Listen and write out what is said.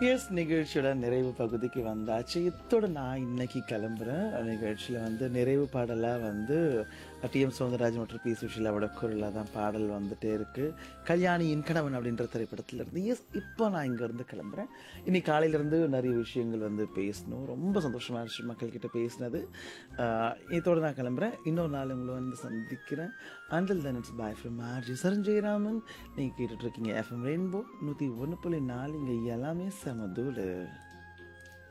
S நிகழ்ச்சியோட நிறைவு பகுதிக்கு வந்தாச்சு இத்தோட நான் இன்னைக்கு கிளம்புறேன் நிகழ்ச்சியில் வந்து நிறைவு பாடலாக வந்து டிஎம் சௌந்தரராஜ் மற்றும் பி சுஷிலாவோட குரலாக தான் பாடல் வந்துட்டே இருக்கு கல்யாணியின் கணவன் அப்படின்ற திரைப்படத்துல இருந்து எஸ் இப்போ நான் இங்கேருந்து கிளம்புறேன் இன்னைக்கு காலையிலேருந்து நிறைய விஷயங்கள் வந்து பேசணும் ரொம்ப சந்தோஷமாக இருந்துச்சு மக்கள்கிட்ட பேசினது ஆஹ் இதோட நான் கிளம்புறேன் இன்னொரு நாள் உங்களை வந்து சந்திக்கிறேன் until then it's bye from RJ Saranjayaraman நீங்கள் கேட்டுட்ருக்கீங்க எஃப்எம் ரெயின்போ நூற்றி ஒன்று புள்ளி நாலு இங்கே எல்லாமே செம தூள்